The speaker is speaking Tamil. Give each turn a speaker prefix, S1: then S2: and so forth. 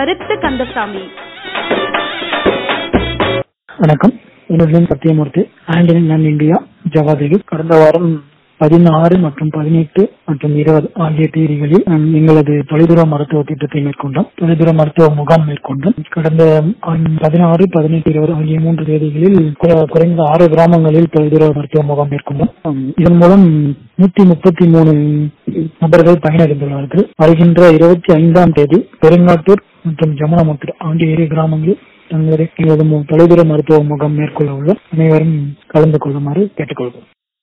S1: கருத்து கந்தசாமி
S2: வணக்கம் என்னுடன் சத்தியமூர்த்தி ஆண்டினி நான் இந்தியா ஜவாதேவி கடந்த வாரம் பதினாறு மற்றும் பதினெட்டு மற்றும் இருபது ஆகிய தேதிகளில் நாம் எங்களது தொலைதூர மருத்துவ திட்டத்தை மேற்கொண்டோம் தொலைதூர மருத்துவ முகாம் மேற்கொண்டோம் கடந்த பதினாறு பதினெட்டு இருபது ஆகிய மூன்று தேதிகளில் கு- குறைந்த ஆறு கிராமங்களில் தொலைதூர மருத்துவ முகாம் மேற்கொண்டோம் உம், இதன் மூலம் நூத்தி முப்பத்தி மூணு நபர்கள் பயனடைந்துள்ளார்கள் வருகின்ற இருபத்தி ஐந்தாம் தேதி பெருங்காட்டூர் மற்றும் ஜமுனாமுத்தூர் ஆகிய இரு கிராமங்களில் தங்களுடைய எங்களது மு- தொலைதூர மருத்துவ முகாம் மேற்கொள்ள உள்ள அனைவரும் கலந்து கொள்ளுமாறு கேட்டுக்கொள்கிறோம்